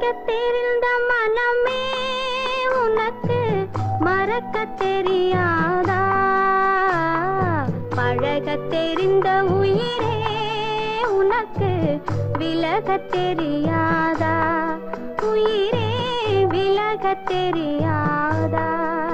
தெரிந்த மனமே உனக்கு மறக்க தெரியாதா பழக தெரிந்த உயிரே உனக்கு விலக தெரியாதா உயிரே விலக தெரியாதா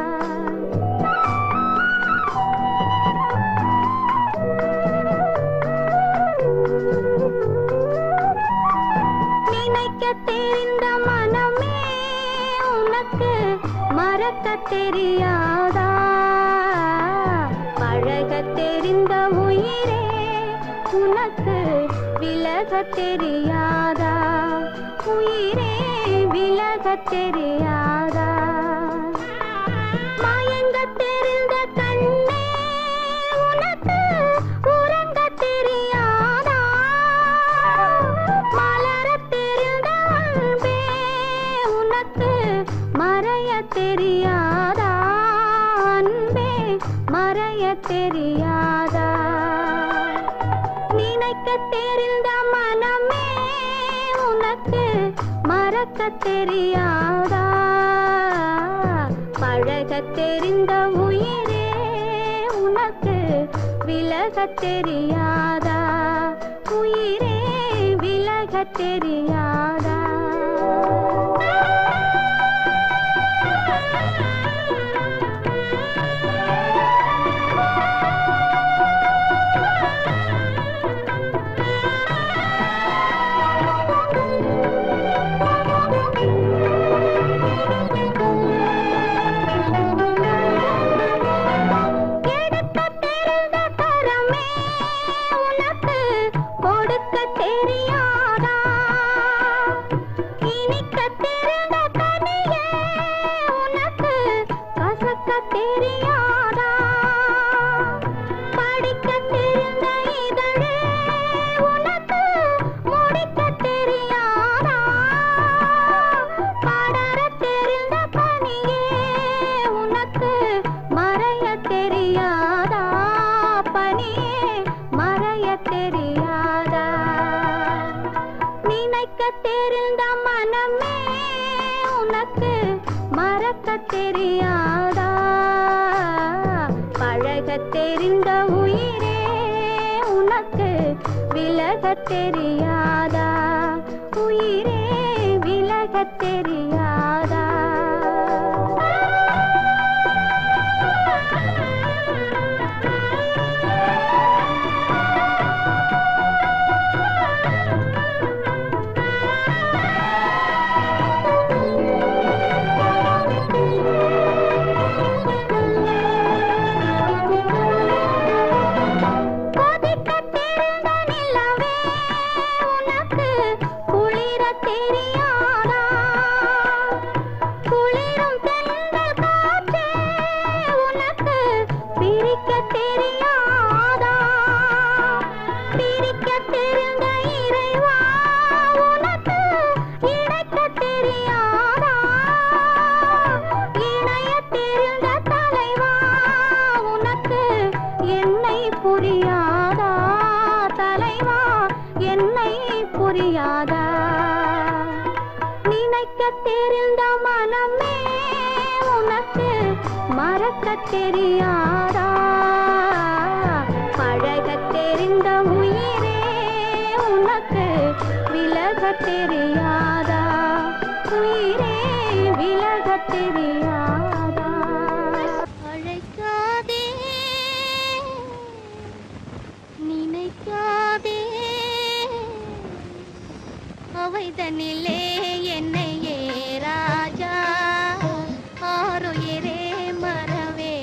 நினைக்க தெரிந்த மனமே உனக்கு மறக்க தெரியாதா பழக தெரிந்த உயிரே உனக்கு விலக தெரியாதா உயிரே விலக தெரியாதா மயங்க தெரிந்த கண்ணே உனக்கு உறங்க தெரியாதா மலர தெரிந்த அன்பே உனக்கு மறைய தெரியாதா அன்பே மறைய தெரியாதா நினைக்க தெரிந்த மனமே உனக்கு மறக்க தெரியாதா பழக தெரிந்த உயிரே உனக்கு விலக தெரியாதா உயிரே விலக தெரியாதா எடுக்க தெரிந்த கரமே உனக்கு கொடுக்க தெரியாதா இனிக்க தெரிந்த கனியே உனக்கு கசக்க தெரியாதா படிக்க தெரிந்த இதழே உனக்கு முடிக்க தெரியாதா படர தெரிந்த பனியே உனக்கு மறைய தெரியாதா பனியே மறைய தெரியாதா நினைக்க தெரிந்த மனமே உனக்கு மறக்க தெரியாதா பழக தெரிந்த உயிரே உனக்கு விலக தெரியாதா உயிரே விலக தெரியாதா கொதிக்க தெரிந்த நிலவே உனக்கு குளிர தெரியாதா குளிரும் தென்றல் காற்றே உனக்கு பிரிக்க தெரியாதா பிரிக்க தெரிந்த இறைவா உனக்கு இணைக்க தெரியாதா இணைய தெரிந்த தலைவா உனக்கு என்னை புரியாதா தலைவா என்னை புரியாதா நினைக்க தெரிந்த மனமே உனக்கு மறக்க தெரியாதா பழக தெரிந்த உயிரே உனக்கு விலக தெரியாதா உயிரே விலக தெரியாதா அழைக்காதே நினைக்காதே அவைதனிலே என்னையே ராஜா ஆறுயிரே மறவே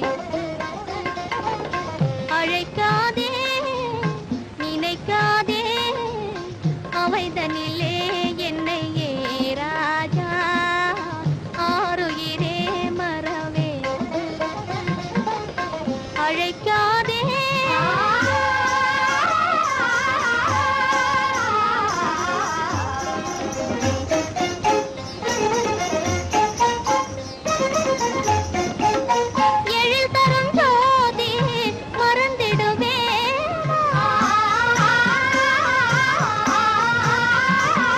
அழைக்காதே நினைக்காதே அவைதனிலே என்னையே ராஜா ஆறுயிரே மறவே அழைக்காதே எழில் தரும் ஜோதி மறந்திடுவே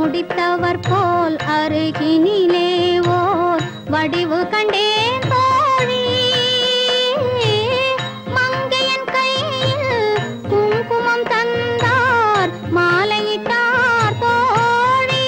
முடித்தவர் போல் அருகினிலே ஓர் வடிவு கண்டேன் தோழி மங்கையன் கையில் குங்குமம் தந்தார் மாலையிட்டார் தோழி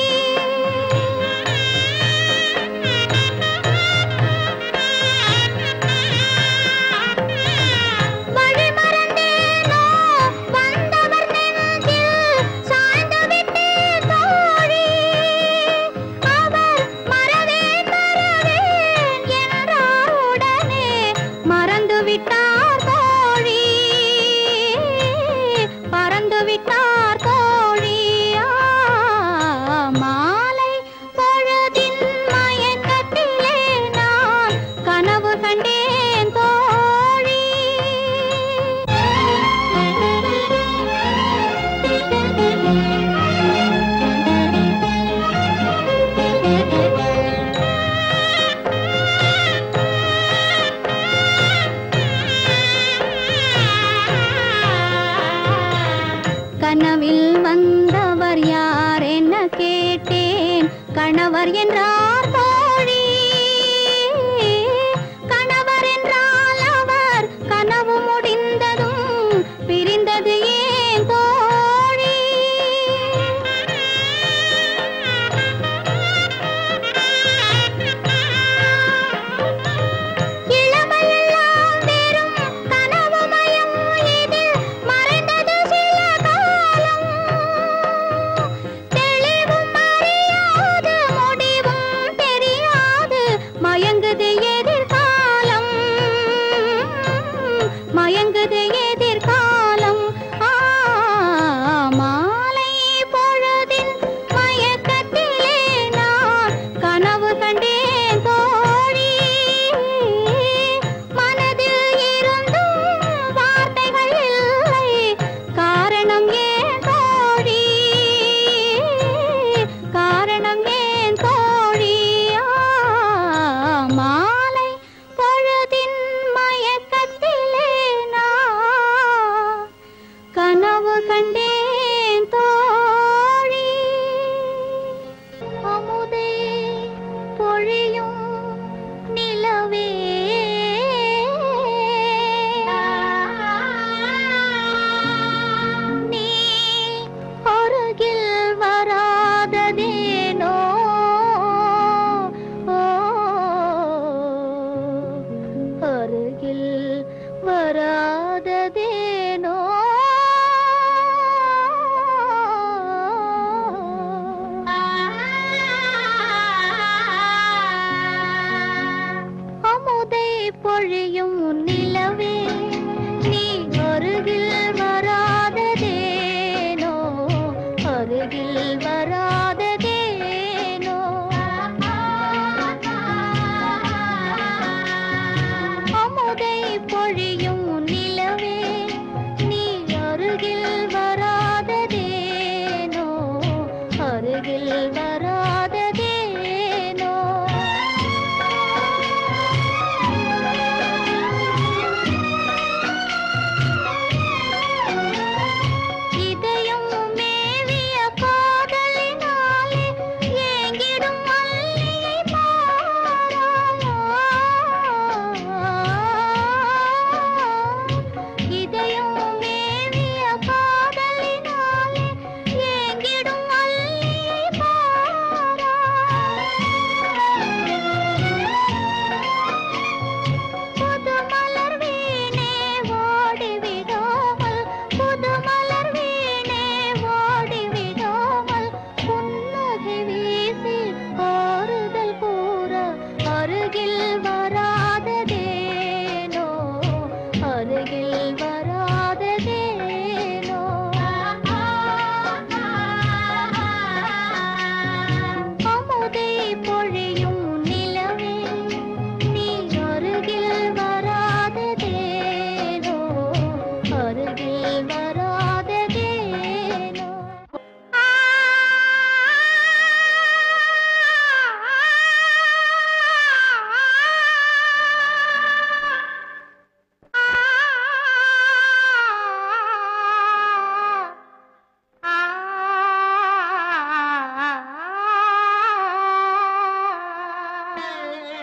வழி மறந்தேனோ வந்தவர் நெஞ்சில் சாய்ந்து விட்டேன் தோழி அவர் மறவேன் மறவேன் என்றார் உடனே மறந்து விட்டார் தோழி பறந்து விட்டார் தோழி ஆ, மாலை பொழுதின் மயக்கத்திலே நான் கனவு கண்டேன் தோழி கனவில் வந்தவர் யார் என்ன கேட்டேன் கணவர் என்றார் தோழி கணவர் என்றால் அவர் கனவு முடிந்ததும் பிரிந்தது ஏன் தோழி இளமையெல்லாம் வெறும் கனவுமயம் இதில் மறைந்தது சில காலம் தெளிவும் அறியாது முடிவும்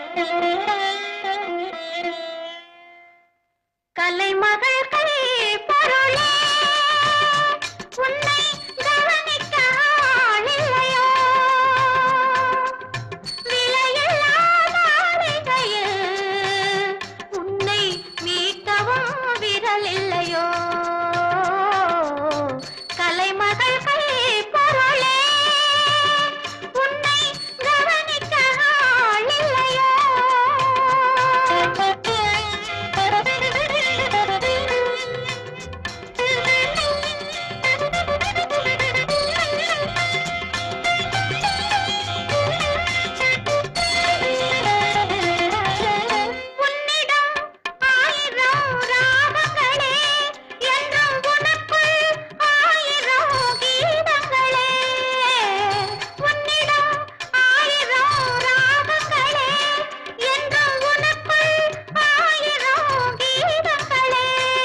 கலைமகள் கை பொருளே உன்னை கவனிக்க ஆளில்லையோ விலையில்லா மாளிகையில் உன்னை மீட்கவும் விரல் இல்லையோ கலைமகள் கை பொருளே உன்னை கவனிக்க ஆளில்லையோ உன்னிடம் ஆயிரம் ராகங்களே என்றும் உனக்குள் ஆயிரம் கீதங்களே உன்னிடம் ஆயிரம் ராகங்களே என்றும் உனக்குள் ஆயிரம் கீதங்களே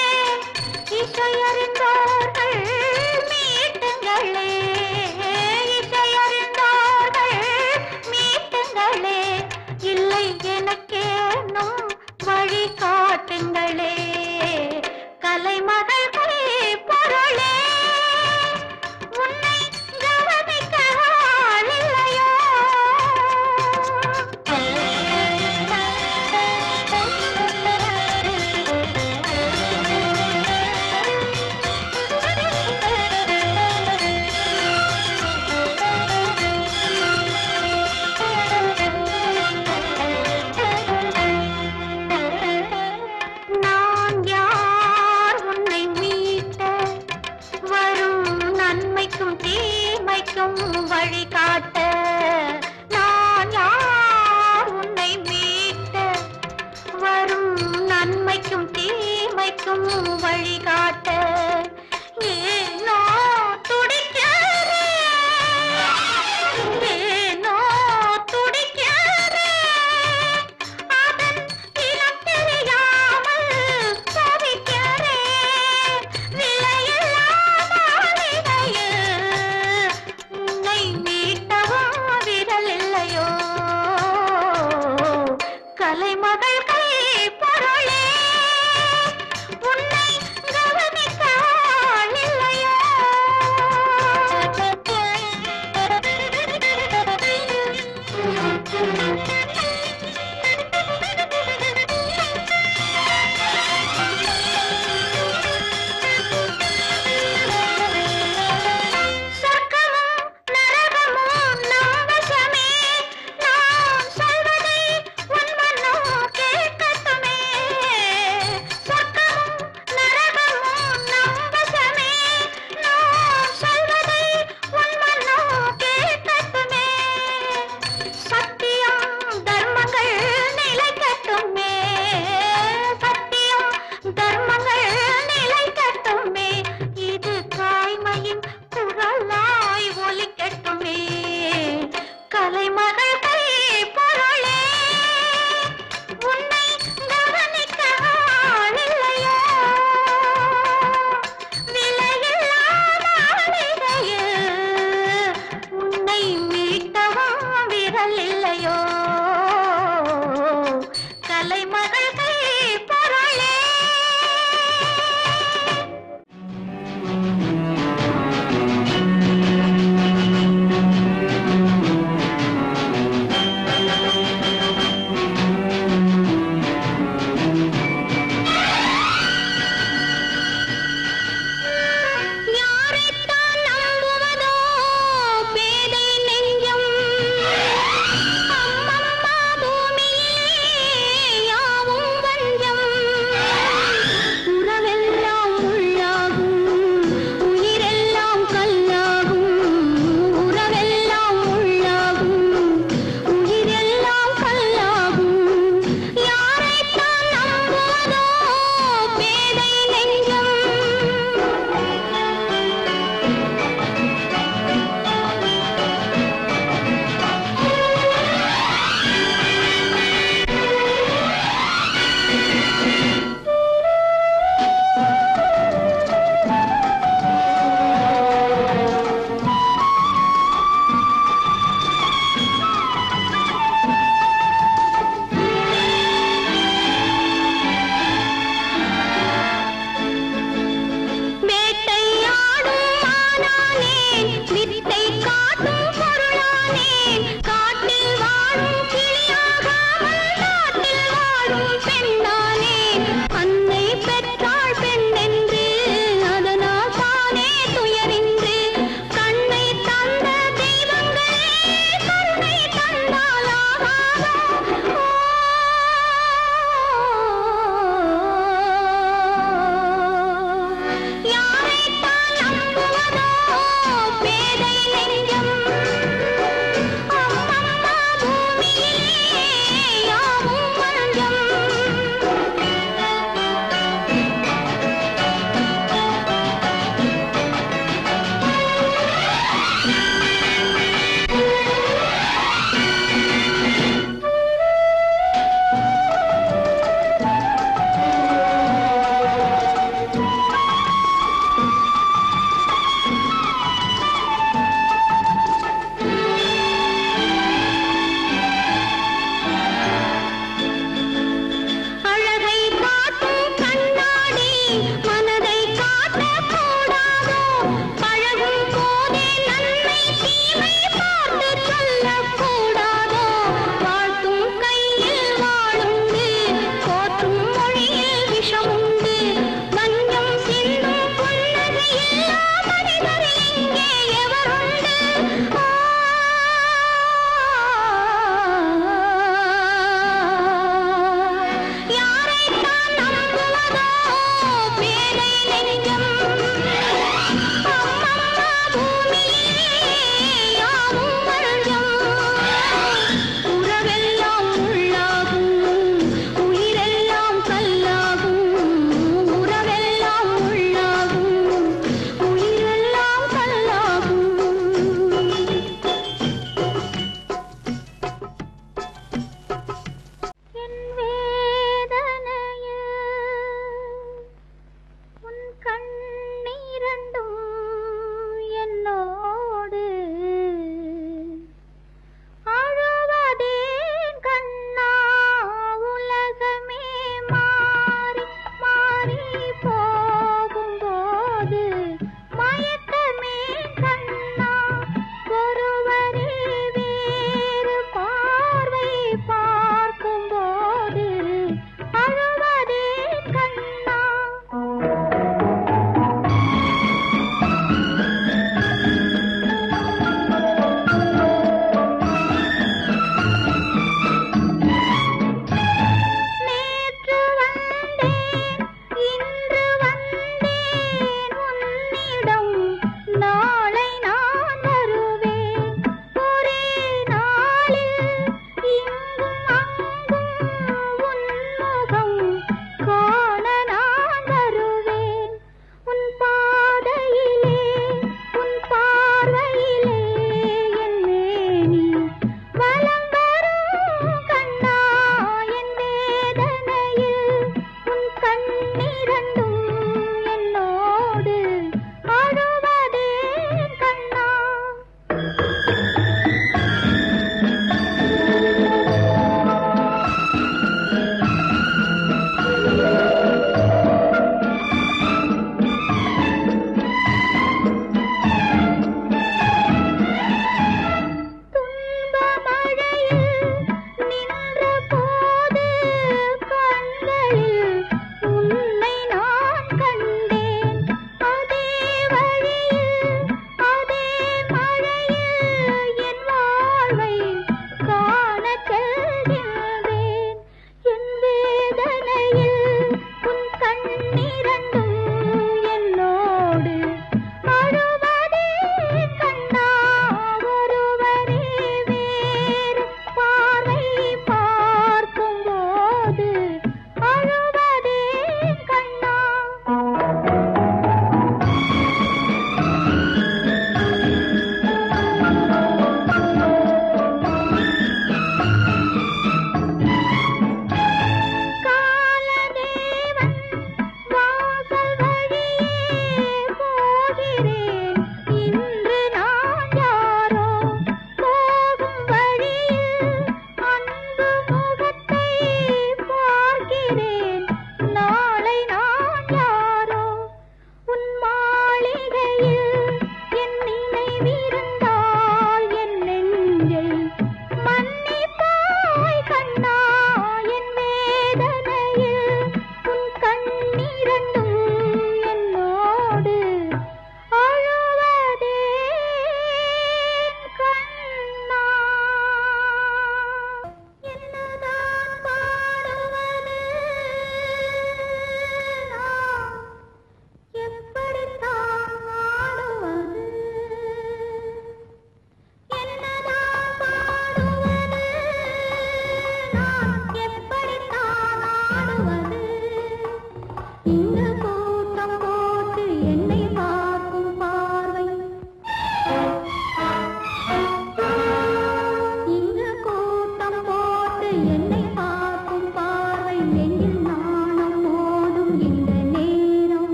இசையறிந்தோர்கள் மீட்டுங்களே இசையறிந்தோர்கள் மீட்டுங்களே இல்லை எனக்கேனும் வழி காட்டுங்களே கலைமகள் கை பொருளே உன்னை கவனிக்க ஆளில்லையோ நான் யார் உன்னை மீட்ட வரும் நன்மைக்கும் தீமைக்கும் வழிகாட்ட நான் யார் உன்னை மீட்ட வரும் நன்மைக்கும் தீமைக்கும் வழிகாட்ட ஏனோ துடிக்கிறேன் ஏனோ துடிக்கிறேன் அதன் இனம் தெரியாமல் தவிக்கிறேன் விலையில்லா மாளிகையில் உன்னை மீட்டவும் விரல் இல்லையோ கலைமகள் கை பொருளே உன்னை கவனிக்க ஆளில்லையோ சொர்க்கமும் நரகமும் நம் வசமே நாம் சொல்வதை உன் மனம் கேட்கட்டுமே சொர்க்கமும் நரகமும் நம் வசமே நாம் சொல்வதை உன் மனம் கேட்கட்டுமே சத்தியம் தர்மங்கள் நிலைக்கட்டுமே சத்தியம் தர்மங்கள் நிலைக்கட்டுமே இது தாய்மையின் குரலாய் ஒலிக்கட்டுமே கலைமகள் கை பொருளே உன்னை கவனிக்க ஆளில்லையோ விலையில்லா மாளிகையில் உன்னை மீட்டவும் விரல் இல்லையோ கலைமகள் கை பொருளே யாரைத்தான் நம்புவதோ பேதை நெஞ்சம்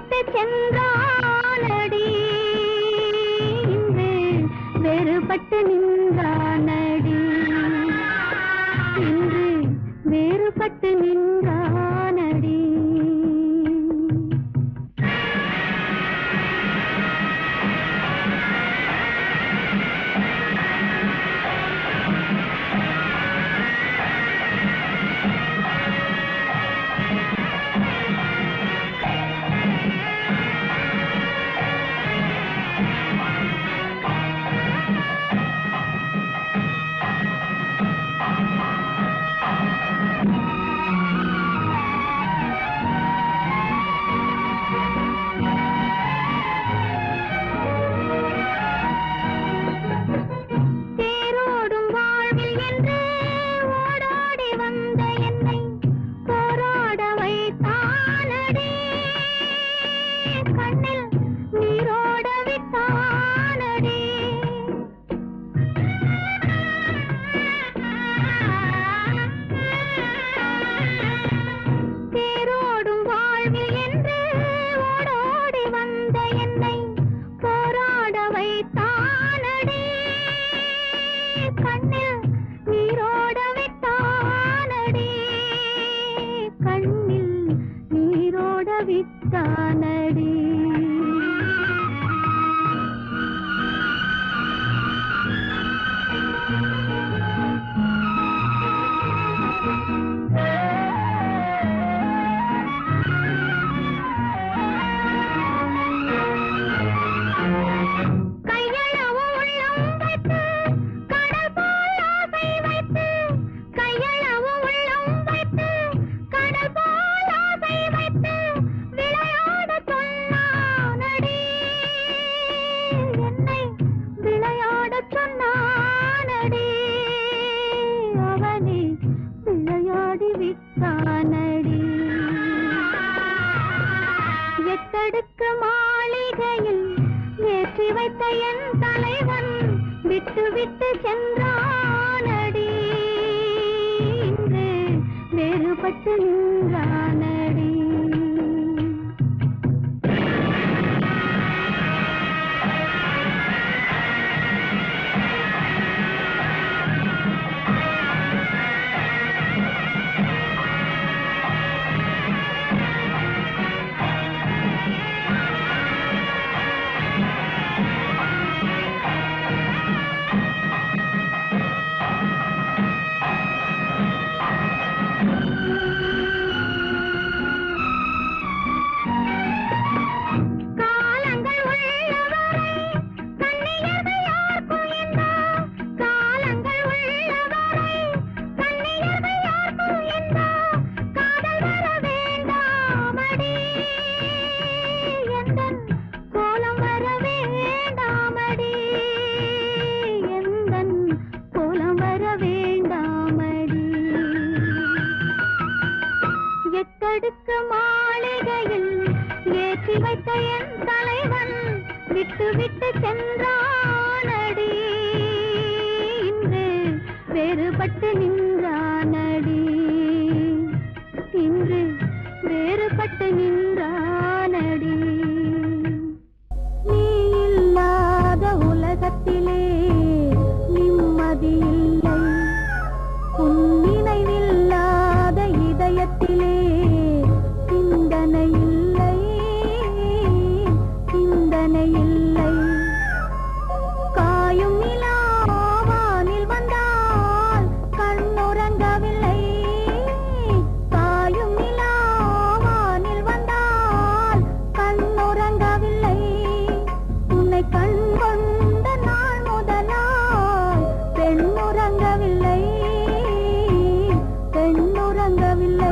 விட்டு சென்றானடி இன்று வேறுபட்டு நின்றானடி இன்று வேறுபட்டு நின்றானடி தேரோடும் வாழ்வில் என்று ஓடோடி வந்த என்னை போராட வைத்தானடி கண்ணில் நீரோட விட்டானடி தேரோடும் வாழ்வில் என்று ஓடோடி வந்த என்னை போராட வைத்தானடி கண்ணில் நீரோட விட்டானடி கண்ணில் நீரோட விட்டானடி கையளவு உள்ளம் வைத்து கடல் போல் ஆசை வைத்து கையளவு உள்ளம் வைத்து கடல் போல் ஆசை வைத்து விளையாட சொன்னானடி என்னை விளையாட சொன்னானடி அவனே விளையாடி விட்டானடி எட்டடுக்கு மாளிகையில் ஏற்றி வைத்த என் தலைவன் விட்டு விட்டு சென்றானடி இன்று வேறுபட்டு நின்றானடி காலங்கள் உள்ளவரை கண்ணியர்கள் யாருக்கும் எந்தோ காலங்கள் உள்ளவரை கண்ணியர்கள் யாருக்கும் எந்தோ காதல் வர வேண்டாமடி எந்தன் கோலம் வர வேண்டாமடி எந்தன் கோலம் வர வேண்டாமடி எட்டடுக்கு மாளிகையில் ஏற்றி வைத்த என் தலைவன் விட்டு விட்டு சென்றானடி இன்று வேறுபட்டு நின்றானடி இன்று வேறுபட்டு நின்றானடி நீ இல்லாத உலகத்திலே நிம்மதி இல்லை உன் நினைவில்லாத இதயத்திலே சிந்தனை இல்லை சிந்தனை இல்லை காயும் நிலாவானில் வந்தால் கண்ணுறங்கவில்லை காயும் நிலாவானில் வந்தால் கண்ணுறங்கவில்லை உன்னை கண் கொண்ட நாள் முதலாய் பெண்ணுறங்கவில்லை பெண்ணுறங்கவில்லை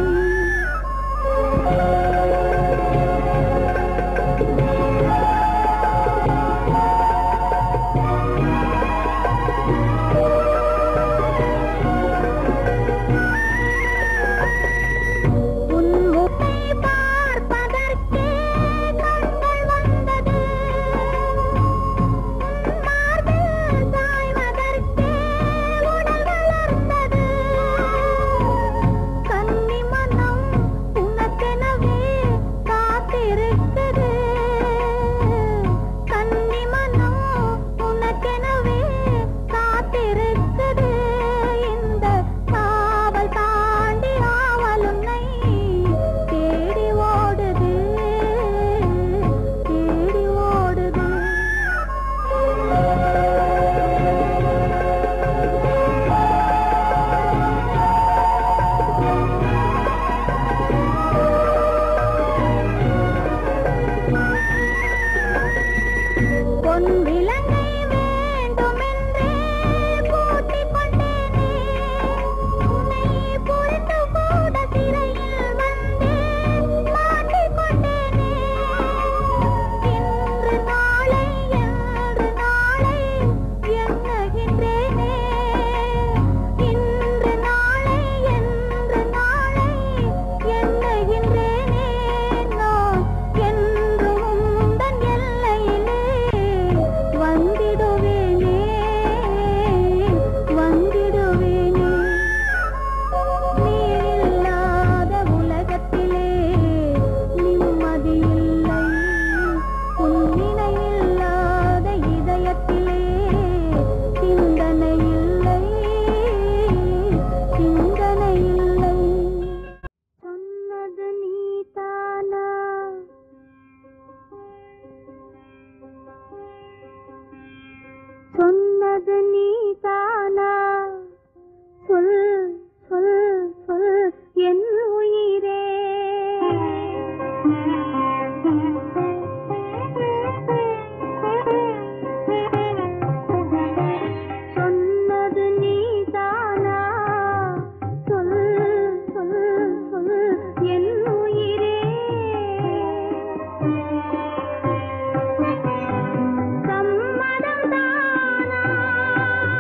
சொன்னது நீதானா சொல் சொல் சொல் என் உயிரே சொன்னது நீதானா சொல் சொல் சொல் என் உயிரே சம்மதம் தானா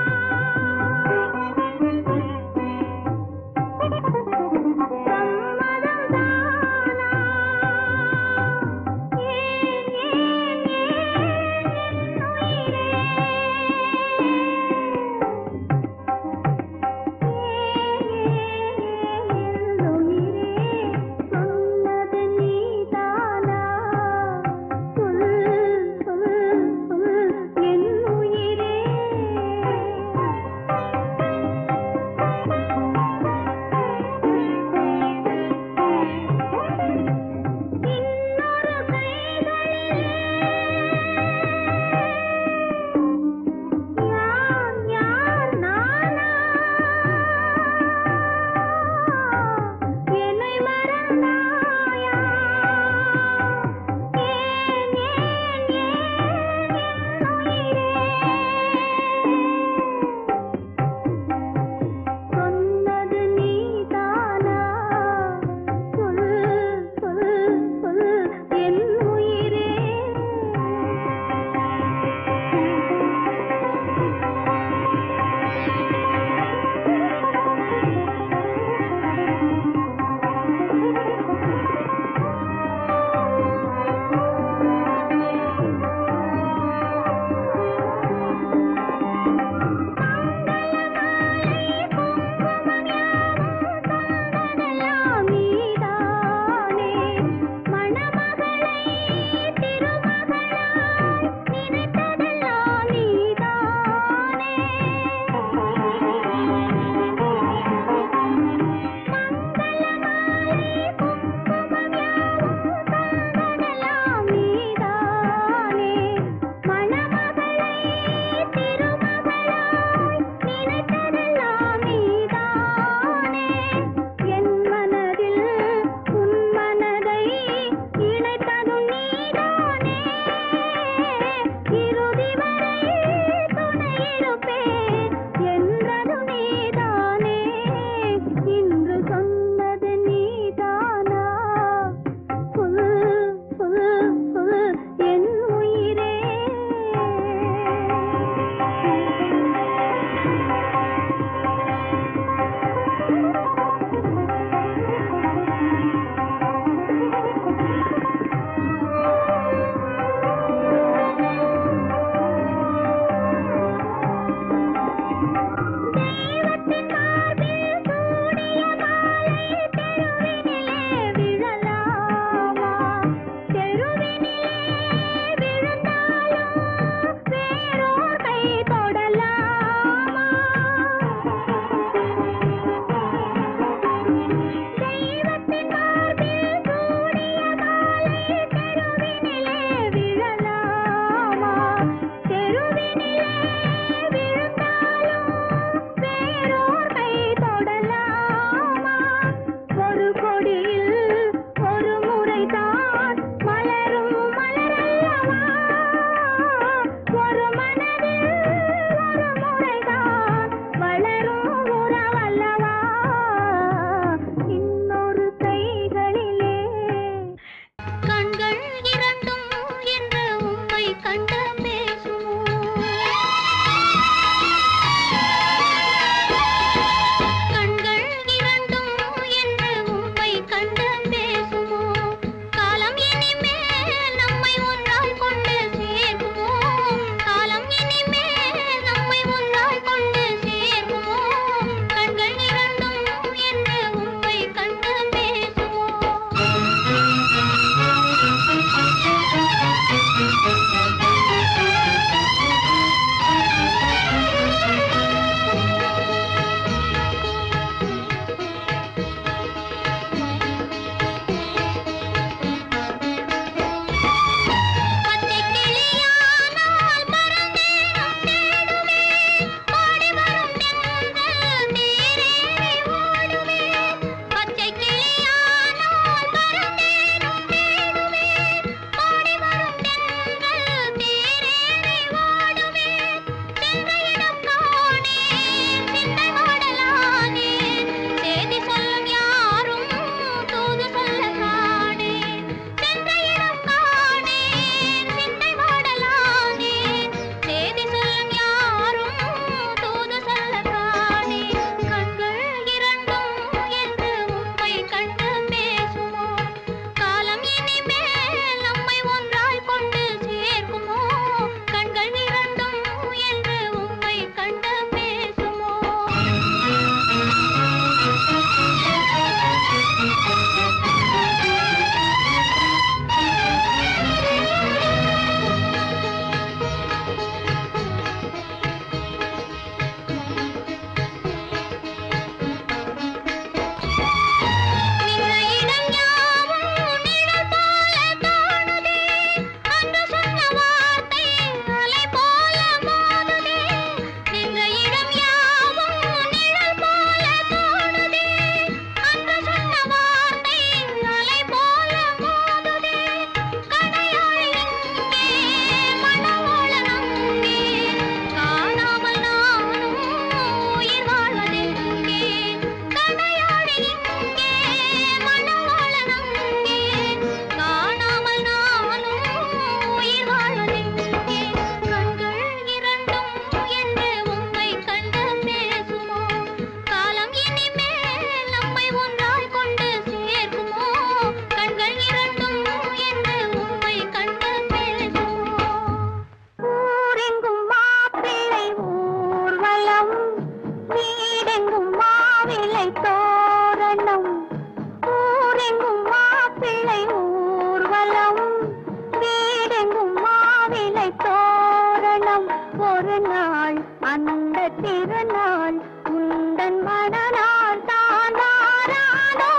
திருநாள் உந்தன் மனநாள் தான் வாராதோ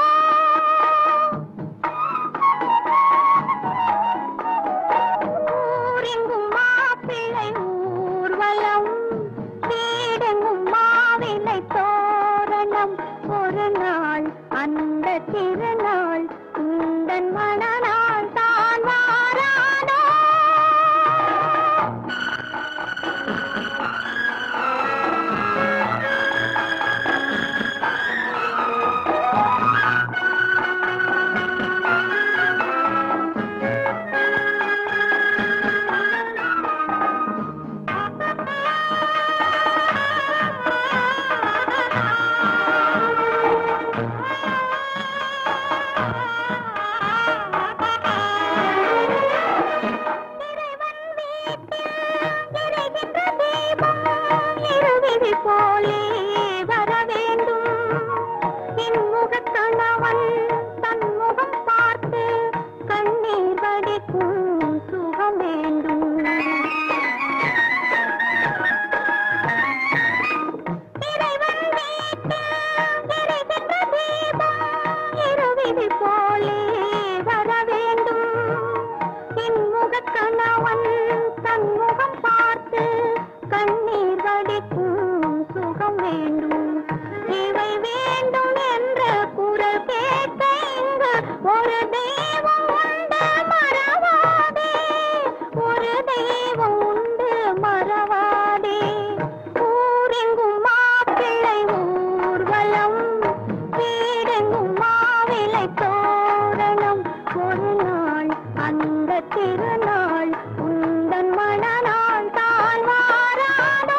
ஊரெங்கும் மாப்பிள்ளை ஊர்வலம் வீடெங்கும் மாவிலை தோரணம் ஒரு நாள் அந்த திருநாள் உந்தன் மனநாள் தான் வாராதோ எரிகின்ற தீபம் இருவிழி போலே வர வேண்டும் இன்முகக் கணவன் தன் முகம் பார்த்து கண்ணீர் வடிக்கும் சுகம் வேண்டும் இறைவன் வீட்டில் எரிகின்ற தீபம் இருவிழி போலே வர வேண்டும் இன்முகக் கணவன் தன் முகம் பார்த்து கண்ணீர் வடிக்கும் சுகம் வேண்டும் இவை வேண்டும் என்ற குரல் கேட்க இங்கு ஒரு தெய்வம் உண்டு மறவாதே ஒரு தெய்வம் உண்டு மறவாதே ஊரெங்கும் மாப்பிள்ளை ஊர்வலம் வீடெங்கும் மாவிலை தோரணம் ஒரு நாள் அந்த திருநாள் உந்தன் மனநாள் தான் வாராதோ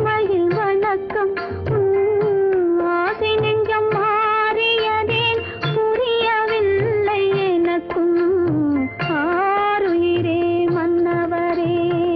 அன்புமயில் வணக்கம் உம், ஆசை நெஞ்சம் மாறியதேன் புரியவில்லை எனக்கும் ஆருயிரே மன்னவரே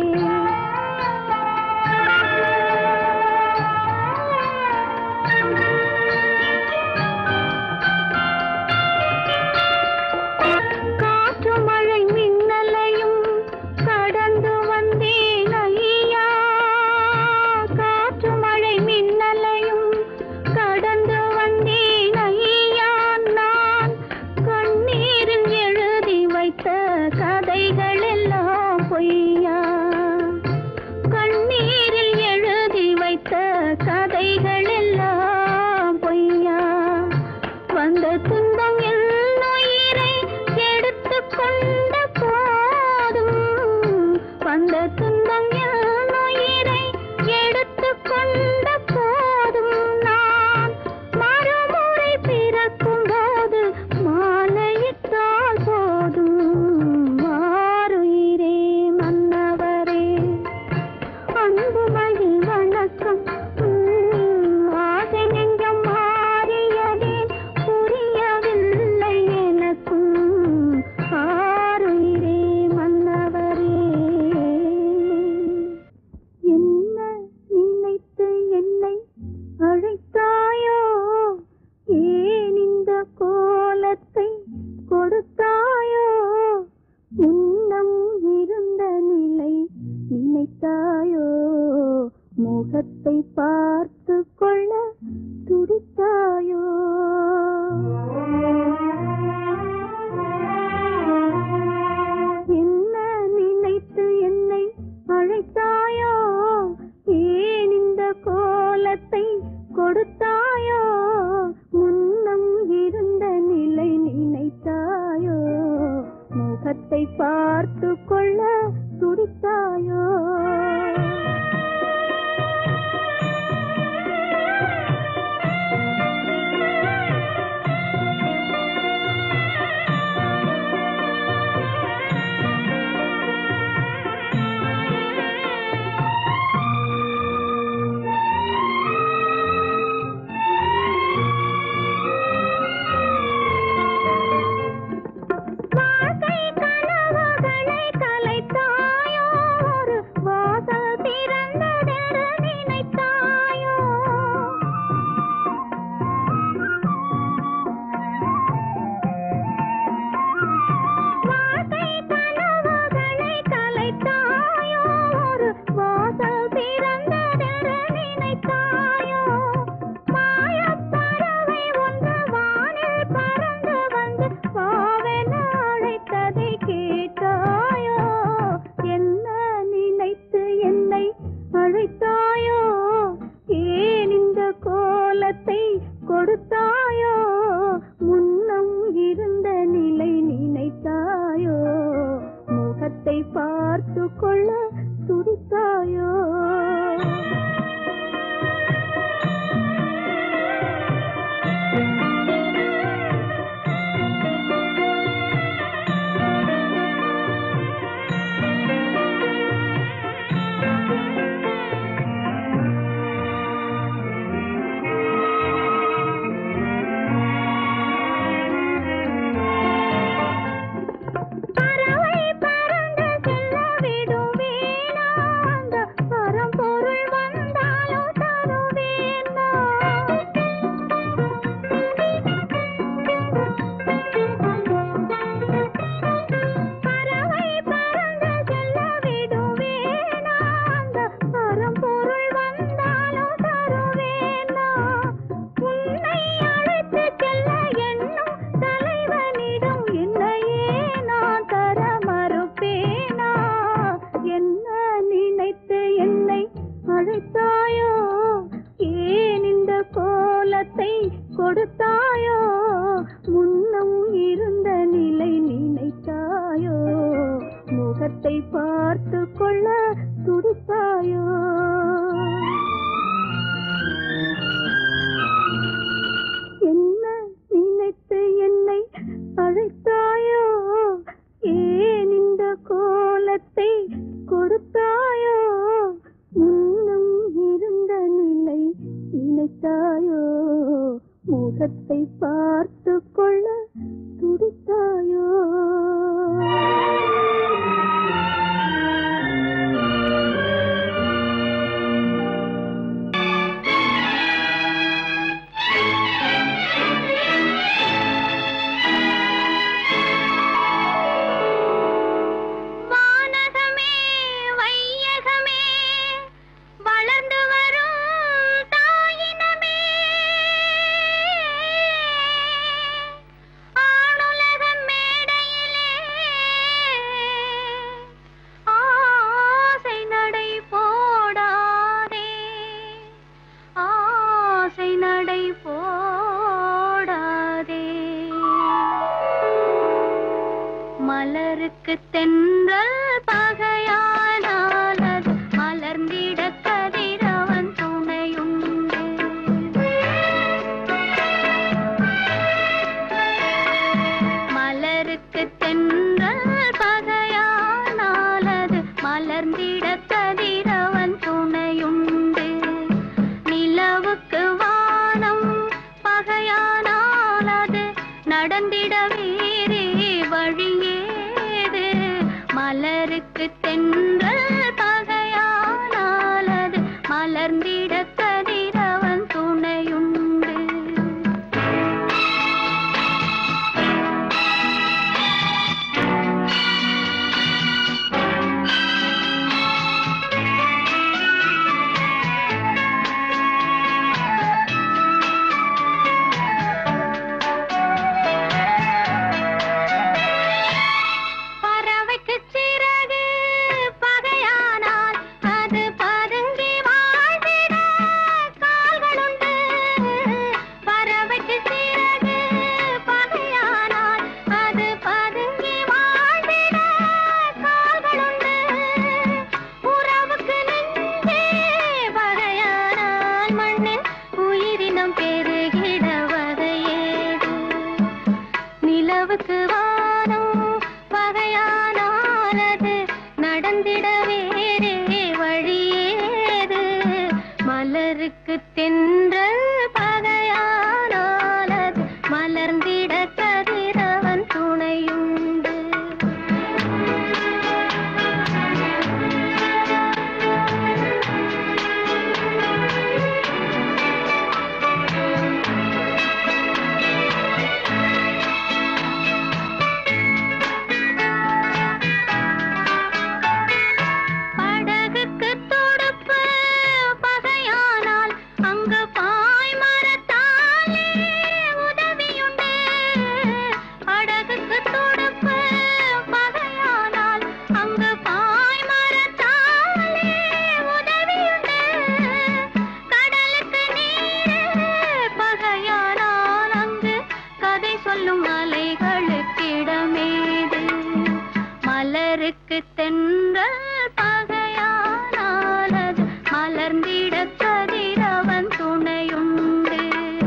காற்று மழை மின்னலையும் கடந்து வந்தேன் ஐயா காற்று மழை மின்னலையும் கடந்து வந்தேன் ஐயா நான் கண்ணீரில் எழுதி வைத்த கதைகள் எல்லாம் பொய்யா கண்ணீரில் எழுதி வைத்த கதைகள் எல்லாம் பொய்யா வந்த துன்பம் என் உயிரை எடுத்து கொண்ட போதும் வந்த துன்பம் என் உயிரை எடுத்து கொண்ட போதும் நான் மறுமுறை பிறக்கும் போது மாலையிட்டால் போதும் மாறுயிரே மன்னவரே அன்புமயில் வணக்கம் உம், ஆசை நெஞ்சம் மாறியதே புரியவில்லை எனக்கும் ஆருயிரே மன்னவரே என்ன நினைத்து என்னை அழைத்தாயோ ஏன் இந்த கோலத்தை கொடுத்தாயோ முன்னம் இருந்த நிலை நினைத்தாயோ முகத்தை பார்த்து கொள்ள துடித்தாயோ என்ன நினைத்து என்னை அழைத்தாயோ ஏன் இந்த கோலத்தை கொடுத்தாயோ முன்னம் இருந்த நிலை நினைத்தாயோ முகத்தை பார்த்து கொள்ள துடித்தாயோ வாழ்க்கை கனவுகளை கலைத்தாயோ ஒரு வாசல் திறந்ததென்று நினைத்தாயோ வாழ்க்கை கனவுகளை கலைத்தாயோ ஒரு வாசல் திறந்ததென்று நினைத்தாயோ மாயப் பறவை ஒன்று வானில் பறந்து வந்து வாவென அழைத்ததை கேட்டாயோ என்ன நினைத்து என்னை அழைத்தாயோ ஏன் இந்த கோலத்தை கொடுத்தாயோ முன்னம் இருந்த நிலை நினைத்தாயோ முகத்தை பார்த்து கொள்ள துடித்தாயோ பறவை பறந்து செல்ல விடுவேனா அந்த பரம்பொருள் வந்தாலும் தருவேனா பறவை பறந்து செல்ல விடுவேனா அந்த பரம்பொருள் வந்தாலும் தருவேனா உன்னை அழைத்து செல்ல எண்ணும் தலைவனிடம் என்னையே நான் தர மறுப்பேனா என்ன நினைத்து என்னை அழைத்தாயோ ஏன் இந்த கோலத்தை கொடுத்தாயோ முன்னம் இருந்த நிலை நினைத்தாயோ முகத்தை பார்த்து கொள்ள துடித்தாயோ என்ன நினைத்து என்னை அழைத்தாயோ ஏன் இந்த கோலத்தை கொடுத்தாயோ முன்னும் இருந்த முகத்தை பார்த்து கொள்ள துடித்தாயோ வானகமே வையகமே வளர்ந்து வரும் தாயினமே ஆணுலக மேடையிலே ஆசை நடை போடாதே ஆசை நடை போடாதே மலருக்கு தென்றல் பகையானால் அது மலர்ந்திட கதிரவன் துணையுண்டு மலருக்கு தென்றல் பகையானால் அது மலர்ந்திட கதிரவன் துணையுண்டு நிலவுக்கு வானம் பகையானால் அது நடந்திட வேறே வழியேது மலருக்கு தென்றல் பகையானால் அது மலர்ந்திட கதிரவன் துணையுண்டு பறவைக்கு சிறகு பகையானால் அது பதுங்கி வாழ்ந்திட கால்களுண்டு பறவைக்கு சிறகு பகையானால் அது பதுங்கி வாழ்ந்திட கால்களுண்டு உறவுக்கு நெஞ்சே பகையானால் மண்ணில் உயிரினம் பெருகிட வகையேது நிலவுக்கு வானம் பகையானால் அது நடந்திட வேறே வழியேது மலருக்கு தென்றல் பகையானால் அது மலர்ந்திட கதிரவன் துணையுண்டு படகுக்கு துடுப்பு பகையானால் அங்கு பாய் மரத்தாலே உதவியுண்டு படகுக்கு துடுப்பு பகையானால் அங்கு பாய் மரத்தாலே உதவியுண்டு கடலுக்கு நீர் பகையானால் அங்கு கதை சொல்லும் அலைகளுக்கிடமேது மலருக்கு தென்றல் பகையானால் அது மலர்ந்திட கதிரவன் துணையுண்டு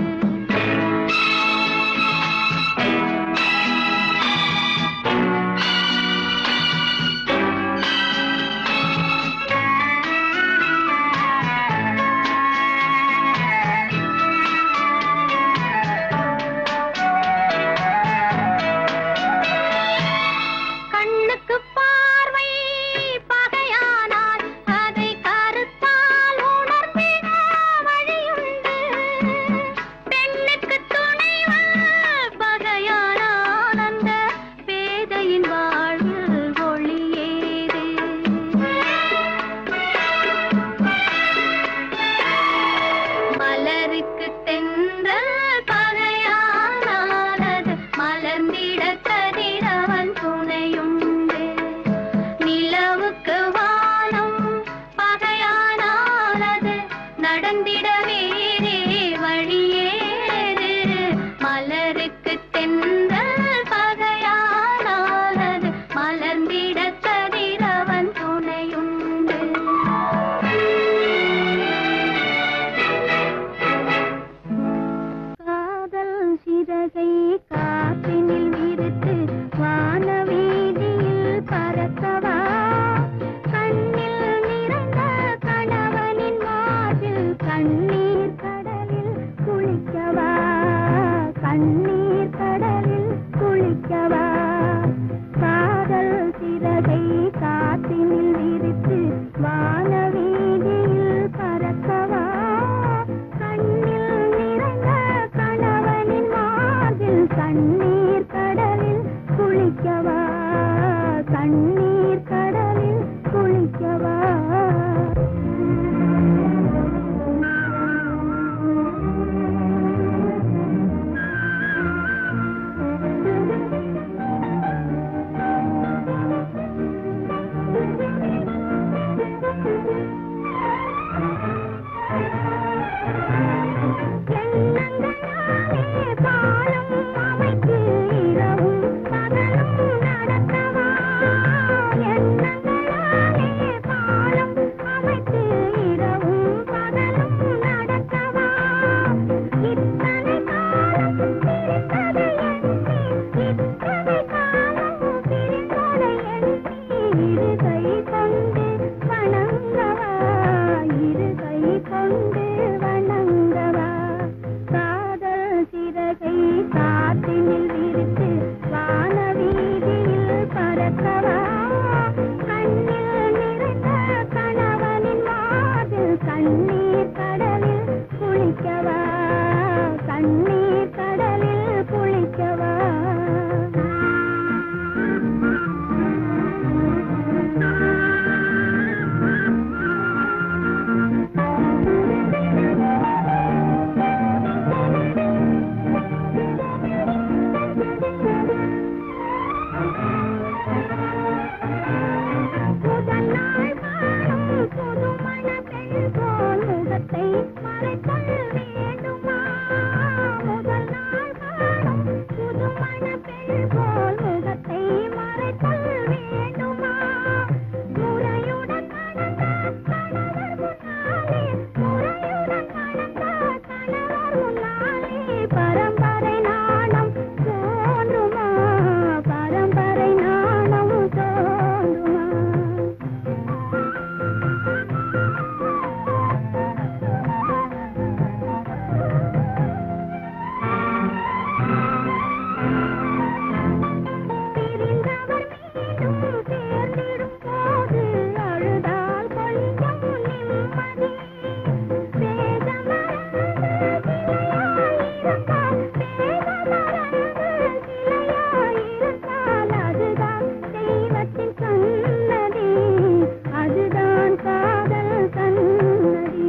கண்ணுக்கு பார்வை பகையானால் அதை கருத்தால் உணர்ந்திட வழியுண்டு பெண்ணுக்கு துணைவன் பகையானால் அந்த பேதையின் வாழ்வில் ஒளியேது மலருக்கு தென்றல் பகையானால் அது மலர்ந்திட கதிரவன் துணையுண்டு நிலவுக்கு வானம் பகையானால் அது நடந்திட வேறே வழியேது மலருக்கு தென்றல் பகையானால் அது மலர்ந்திட கதிரவன் துணையுண்டு காதல் சிறகை காற்றினில் விரித்து வானவீதியில் பறக்கவா கண்ணில் நிறைந்த கணவனின் மார்பில் கண்ணீர் கடல் கொண்டு வணங்கவா காதல் சிறகை காற்றினில் விரித்து வான வீதியில் பறக்கவா கண்ணில் நிறைந்த கணவனின் மாதில் கண்ணீர் கடலில் குளிக்கவா கண்ணீர் கடலில் குளிக்கவா முதல் நாள் காணும் புதுமண பெண் போல் முகத்தை மறைத்தல் வேண்டுமா முதல் நாள் காணும் புதுமண பெண் போல் முகத்தை மறைத்தல் வேண்டுமா முறையுடன் நடந்த கணவர் முன்னாலே முறையுடன் நடந்த கணவர் முன்னாலே பரம்பரை நாணம் தோன்றுமா பரம்பரை நாணம் தோன்றுமா பிரிந்தவர் மீண்டும் சேர்ந்திடும் போது அழுதால் கொஞ்சம் நிம்மதி பேச மறந்து சிலையாயிருந்தால் பேச மறந்து சிலையாயிருந்தால் அதுதான் தெய்வத்தின் சன்னதி அதுதான் காதல் சன்னதி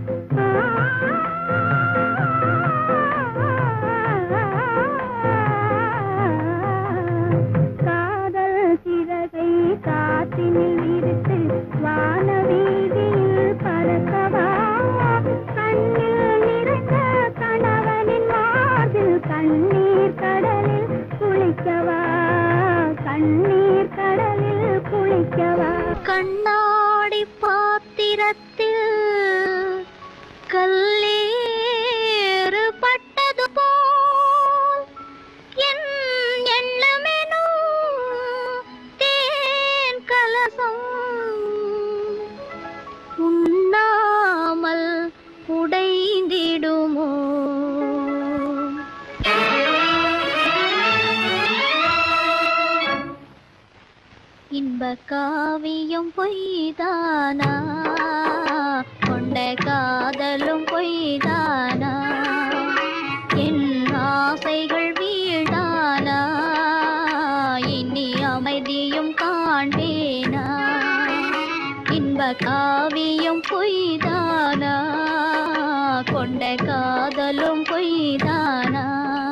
காதல் சிறகை காற்றினில் விரித்து வான வீதியில் பறக்கவா கண்ணில் நிறைந்த கணவனின் மார்பில் கண்ணீர் கடலில் குளிக்கவா கண்ணீர் கடலில் குளிக்கவா கண்ணாடி பாத்திரத்தில் கல்லீறு பட்டது போல் என் எண்ணமெனும் தேன் கலசம் உண்ணாமல் உடைந்திடுமோ இன்ப காவியம் பொய்தானா கொண்ட காதலும் பொய்தானா என் ஆசைகள் வீழ்தானா இனி அமைதியும் காண்பேனா இன்ப காவியம் பொய்தானா கொண்ட காதலும் பொய்தானா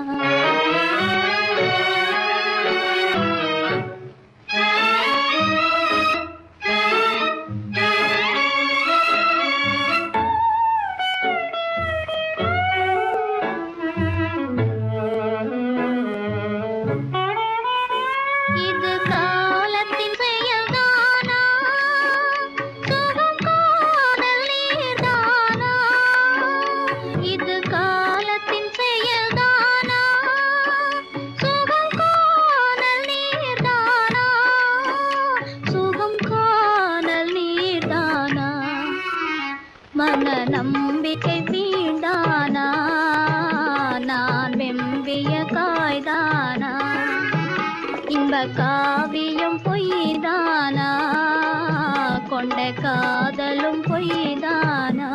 இது காலத்தின் செயல்தானா சுகம் காணல் நீர்தானா இது காலத்தின் செயல்தானா சுகம் காணல் நீர்தானா சுகம் காணல் நீர்தானா மன நம்பிக்கை வீண்டானா நான் வெம்பிய காய்தானா இன்ப காவியம் பொய்தானா கொண்ட காதலும் பொய்தானா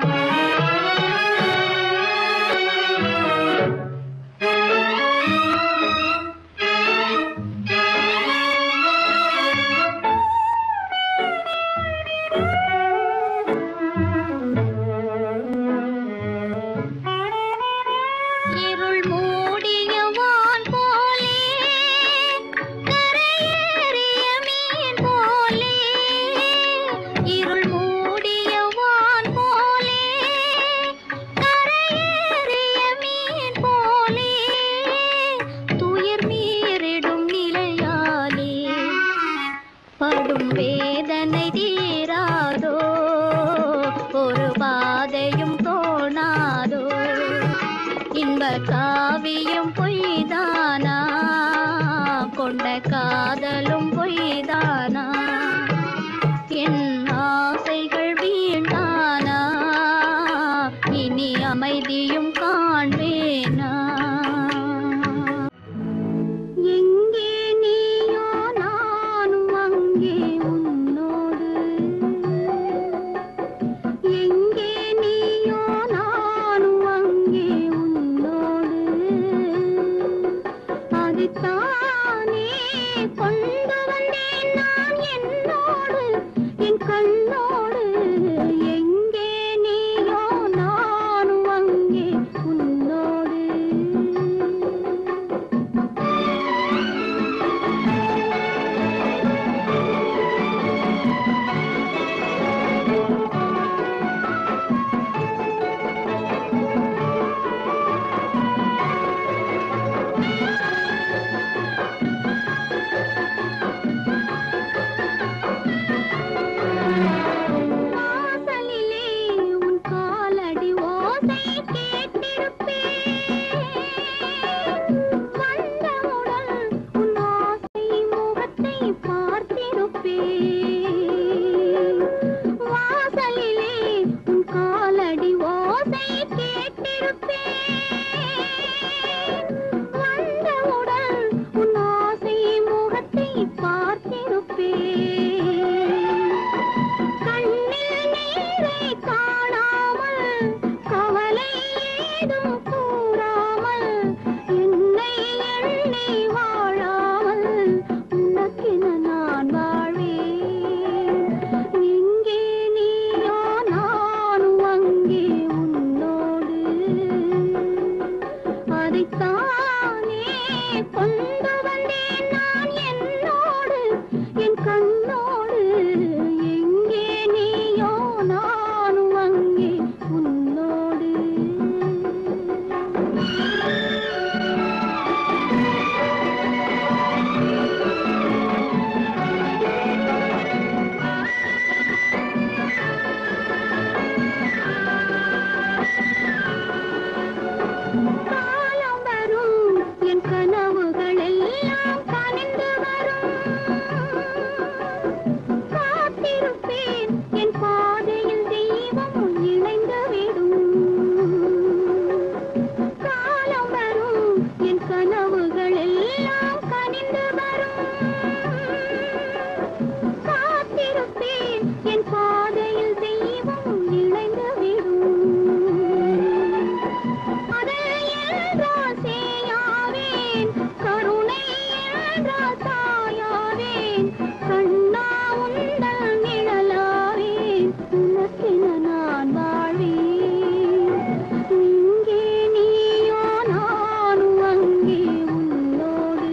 இருள் மூடிய வான் போலே கரையேறிய மீன் போலே இருள் மூடிய வான் போலே கரையேறிய மீன் போலே துயர் மீறிடும் நிலையாலே படும் வேதனை தீராதோ ஒரு பாதையும் தோணாதோ இன்ப காவியம் பொய்தானா கொண்ட காதலும் பொய்தானா என் ஆசைகள் வீண்டானா ஓசை கேட்டிருப்பேன் வந்தவுடன் உன் ஆசை முகத்தை பார்த்திருப்பேன் வாசலிலே உன் காலடி ஓசை கேட்டிருப்பேன் வந்தவுடன் உன் ஆசை முகத்தை பார்த்திருப்பேன் கண்ணில் நீரை காணாமல் கவலை ஏதும் கூறாமல் என்னை எண்ணி வாழாமல் உனக்கென நான் வாழ்வேன் எங்கே நீயோ நானும் அங்கே உன்னோடு அதைத்தானே கொண்டு வந்தேன் நான் என்னோடு என் கண்ணோடு எங்கே நீயோ நானும் அங்கே உன்னோடு காலம் வரும் என் கனவுகள் எல்லாம் கனிந்து வரும் காத்திருப்பேன் என் பாதையில் தெய்வம் இணைந்து விடும் காலம் வரும் என் கனவுகள் எல்லாம் கனிந்து வரும் காத்திருப்பேன் என் பாதையில் தெய்வம் இணைந்து விடும் அதை என்றால் செய்யாவேன் கருணை என்றால் தாயாவேன் கண்ணா உந்தல் நிழலாவேன் உனக்கென நான் வாழ்வேன் இங்கே நீயோ நானும் அங்கே உன்னோடு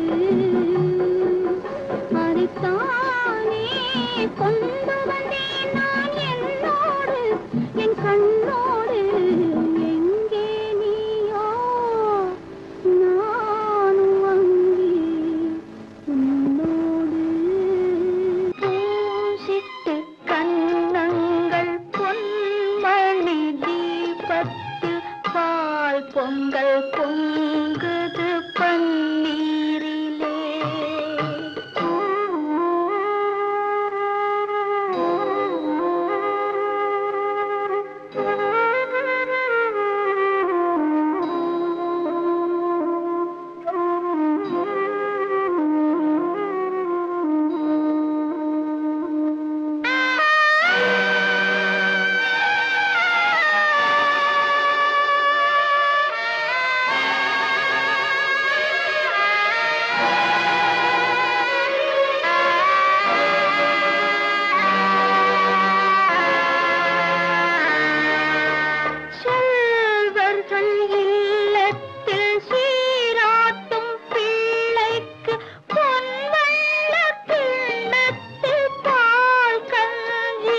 அதைத்தானே கொண்டு வந்தேன் நான் என்னோடு என் கண்ணோடு எங்கே நீயோ நானும் அங்கே உன்னோடு பூசிட்டு கண்ணங்கள் பொன்மணி தீபத்தில் பால் பொங்கல் பொங்குது பன்னீரிலே செல்வர்கள் இல்லத்தில் சீராட்டும் பிள்ளைக்கு பொன்வண்ண கிண்ணத்தில் பால் கஞ்சி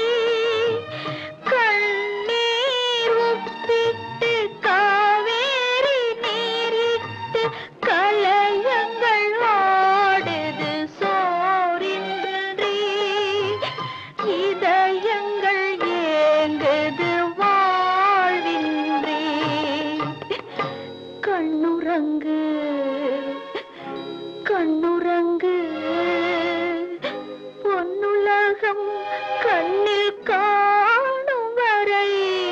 கண்ணீர் உப்பிட்டு காவேரி நீரிட்டு கலையங்கள் ஆடுது சோரின்றி இதயங்கள் ஏங்குது வாழ்வின்றி கண்ணுறங்கு கண்ணுறங்கு பொன்னுலகம் கண்ணில் காணும் வரை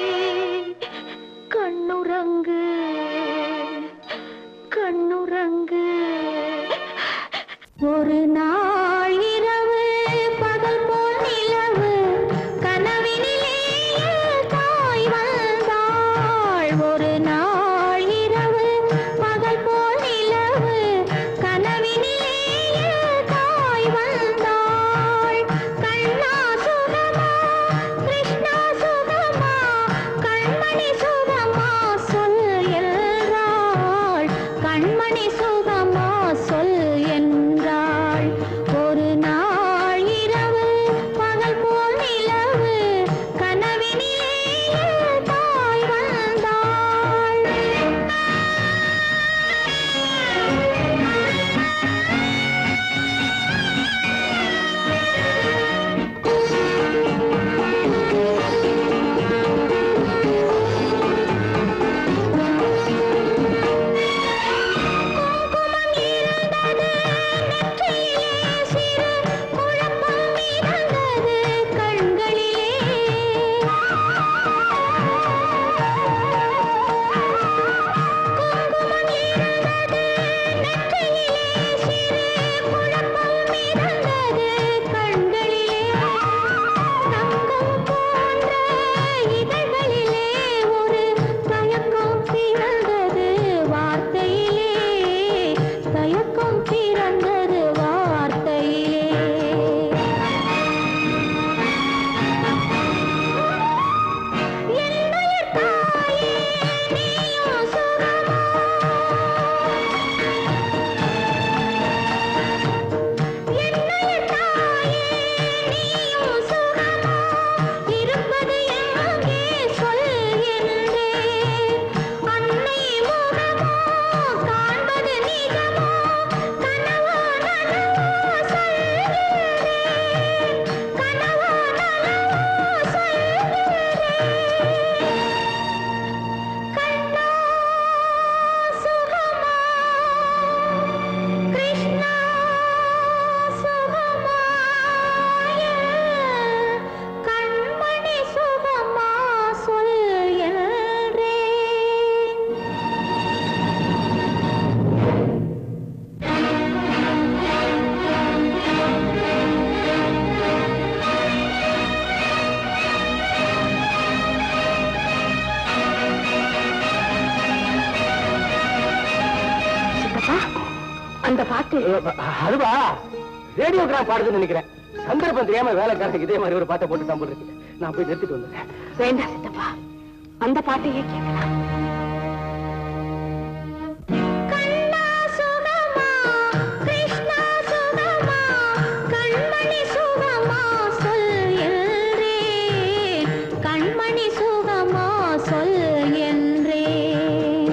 கண்ணுறங்கு கண்ணுறங்கு ஒரு நாள் இரவு பகல் போல் நிலவு கனவினிலே தாய் வந்தாள் ஒரு நாள் இரவு பகல் போல் நிலவு கனவினிலே தாய் வந்தாள் கண்ணா சுகமா கிருஷ்ணா சுகமா கண்மணி சுகமா சொல் என்றாள் கண்மணி சுகமா சொல் என்றாள் அந்த பாட்டு அதுவா ரேடியோகிராம் பாடுதுன்னு நினைக்கிறேன் சந்தர்ப்பம் தெரியாம வேலைக்காரனுக்கு இதே மாதிரி ஒரு பாட்டை போட்டு தான் போட்டுருக்கு நான் போய் நிறுத்திட்டு வந்துடுறேன் வேண்டாம் சித்தப்பா அந்த பாட்டையே கேட்கலாம் கண்ணா சுகமா கிருஷ்ணா சுகமா கண்மணி சுகமா சொல் என்றேன் கண்மணி சுகமா சொல் என்றேன்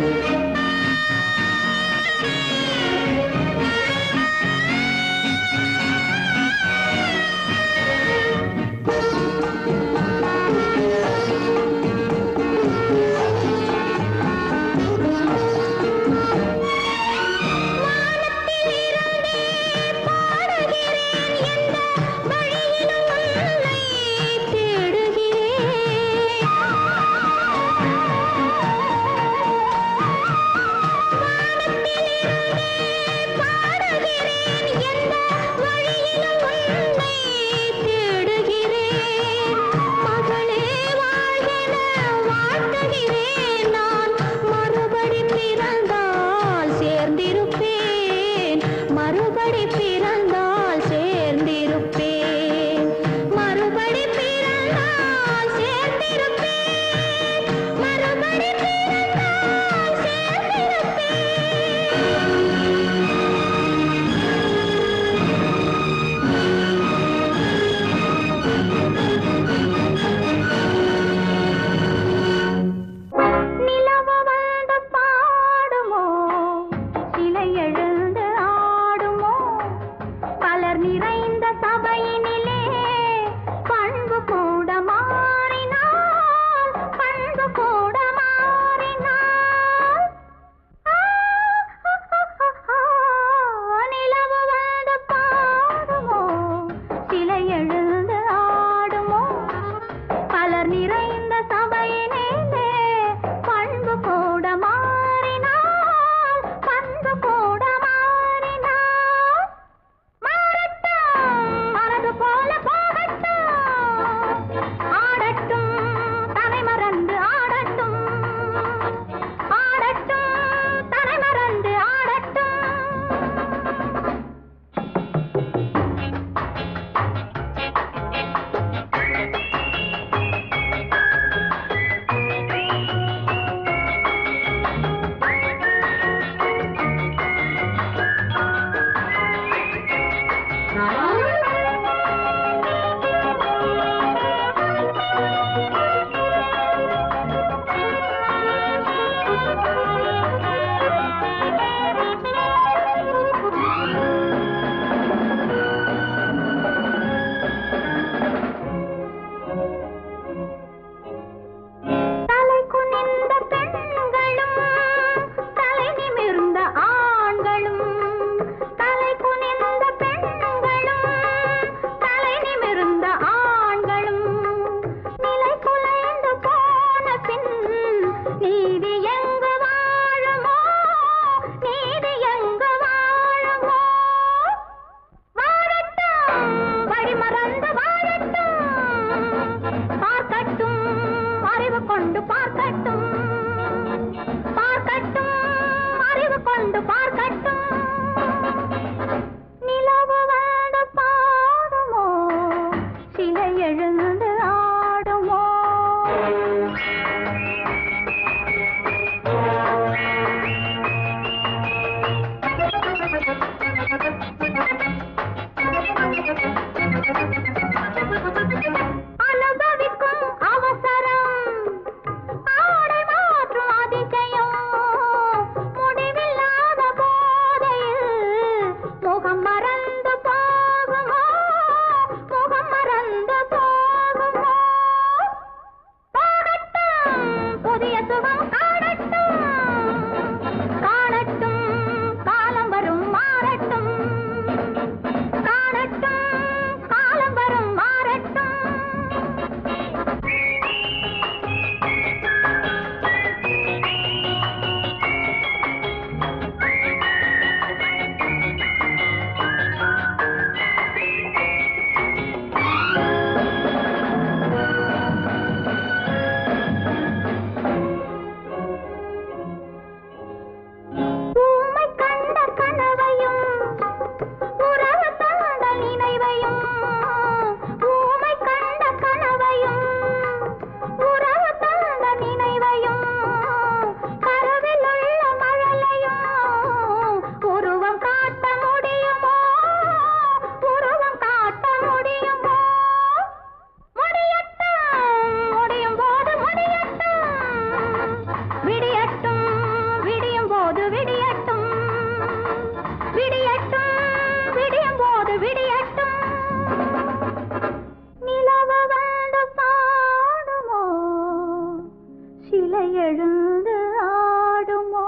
விருந்து ஆடுமோ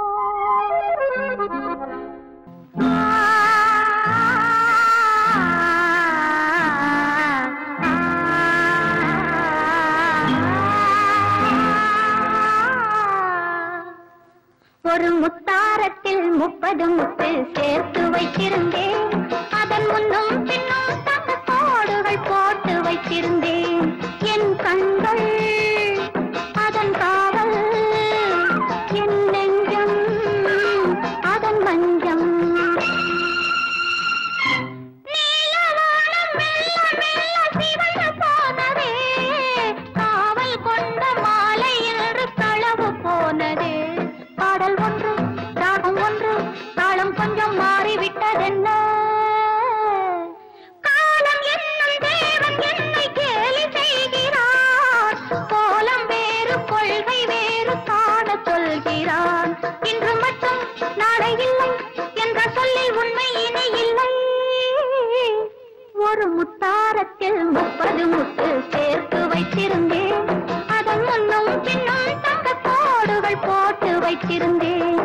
ஒரு முத்தாரத்தில் முப்பது முத்து சேர்த்து வைத்திருந்தேன் அதன் முன்னும் பின்னும் தங்க கோடுகள் போட்டு வைத்திருந்தேன் என் கண்கள் அதன் காவல் என் நெஞ்சம் அதன் மஞ்சம் நீலவானம் மெல்ல மெல்ல சிவந்து போனதே காவல் கொண்ட மாலை என்று களவு போனதே பாடல் ஒன்று ராகம் ஒன்று தாளம் கொஞ்சம் மாறிவிட்டதென்ன காலம் என்னும் தேவன் என்னை கேலி செய்கிறான் கோலம் வேறு கொள்கை வேறு காண சொல்கிறான் இன்று மட்டும் நாளை இல்லை என்ற சொல்லில் உண்மை இனி இல்லை ஒரு முத்தாரத்தில் முப்பது முத்து சேர்த்து வைத்திருந்தேன் அதன் முன்னும் பின்னும் தங்க கோடுகள் போட்டு வைத்திருந்தேன்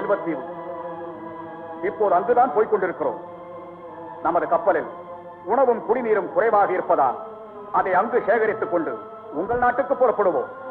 செல்வத்தீவு இப்போது அங்குதான் போய்க் கொண்டிருக்கிறோம் நமது கப்பலில் உணவும் குடிநீரும் குறைவாக இருப்பதால் அதை அங்கு சேகரித்துக் கொண்டு உங்கள் நாட்டுக்கு புறப்படுவோம்